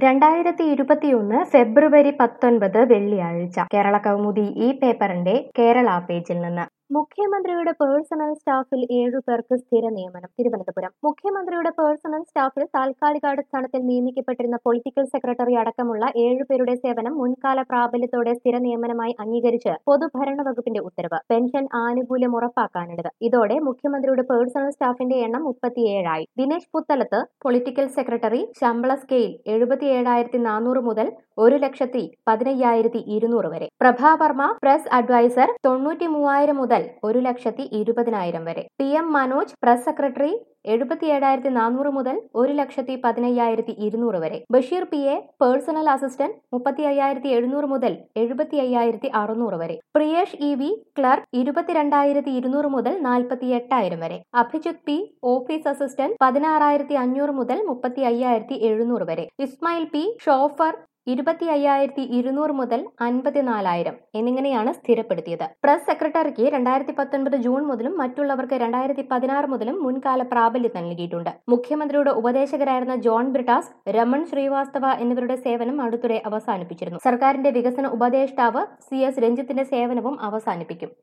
രണ്ടായിരത്തി ഇരുപത്തിയൊന്ന് ഫെബ്രുവരി പത്തൊൻപത് വെള്ളിയാഴ്ച കേരള കൗമുദി ഈ പേപ്പറിന്റെ കേരള പേജിൽ നിന്ന് മുഖ്യമന്ത്രിയുടെ പേഴ്സണൽ സ്റ്റാഫിൽ ഏഴു പേർക്ക് സ്ഥിര നിയമനം തിരുവനന്തപുരം മുഖ്യമന്ത്രിയുടെ പേഴ്സണൽ സ്റ്റാഫിൽ താൽക്കാലികാടിസ്ഥാനത്തിൽ നിയമിക്കപ്പെട്ടിരുന്ന പൊളിറ്റിക്കൽ സെക്രട്ടറി അടക്കമുള്ള ഏഴുപേരുടെ സേവനം മുൻകാല പ്രാബല്യത്തോടെ സ്ഥിര നിയമനമായി അംഗീകരിച്ച് പൊതുഭരണ വകുപ്പിന്റെ ഉത്തരവ് പെൻഷൻ ആനുകൂല്യം ഉറപ്പാക്കാനാണിത് ഇതോടെ മുഖ്യമന്ത്രിയുടെ പേഴ്സണൽ സ്റ്റാഫിന്റെ എണ്ണം മുപ്പത്തിയേഴായി ദിനേശ് പുത്തലത്ത് പൊളിറ്റിക്കൽ സെക്രട്ടറി ശമ്പള സ്കെയിൽ എഴുപത്തിയേഴായിരത്തി നാനൂറ് മുതൽ ഒരു ലക്ഷത്തി പതിനയ്യായിരത്തി ഇരുന്നൂറ് വരെ പ്രഭാവർമ്മ പ്രസ് അഡ്വൈസർ തൊണ്ണൂറ്റി മൂവായിരം മുതൽ ഒരു ലക്ഷത്തി ഇരുപതിനായിരം വരെ P M Manoj press secretary എഴുപത്തി ഏഴായിരത്തി നാനൂറ് മുതൽ ഒരു ലക്ഷത്തി പതിനയ്യായിരത്തി ഇരുന്നൂറ് വരെ Basheer P A personal assistant മുപ്പത്തി അയ്യായിരത്തി എഴുന്നൂറ് മുതൽ എഴുപത്തി അയ്യായിരത്തി അറുന്നൂറ് വരെ പ്രിയേഷ് ഇ വി ക്ലർക്ക് ഇരുപത്തിരണ്ടായിരത്തി ഇരുന്നൂറ് മുതൽ നാൽപ്പത്തി എട്ടായിരം വരെ അഭിജിത് പി ഓഫീസ് അസിസ്റ്റന്റ് പതിനാറായിരത്തി അഞ്ഞൂറ് മുതൽ മുപ്പത്തി അയ്യായിരത്തി എഴുന്നൂറ് വരെ ഇസ്മായിൽ പി ഷോഫർ ഇരുപത്തി അയ്യായിരത്തി ഇരുന്നൂറ് മുതൽ അൻപത്തിനാലായിരം എന്നിങ്ങനെയാണ് സ്ഥിരപ്പെടുത്തിയത് പ്രസ് സെക്രട്ടറിക്ക് രണ്ടായിരത്തി പത്തൊൻപത് ജൂൺ മുതലും മറ്റുള്ളവർക്ക് രണ്ടായിരത്തി പതിനാറ് മുതലും മുൻകാല പ്രാബല്യം നൽകിയിട്ടുണ്ട് മുഖ്യമന്ത്രിയുടെ ഉപദേശകരായിരുന്ന ജോൺ ബ്രിട്ടാസ് രമൺ ശ്രീവാസ്തവ എന്നിവരുടെ സേവനം അടുത്തിടെ അവസാനിപ്പിച്ചിരുന്നു സർക്കാരിന്റെ വികസന ഉപദേഷ്ടാവ് സി എസ് രഞ്ജിത്തിന്റെ സേവനവും അവസാനിപ്പിക്കും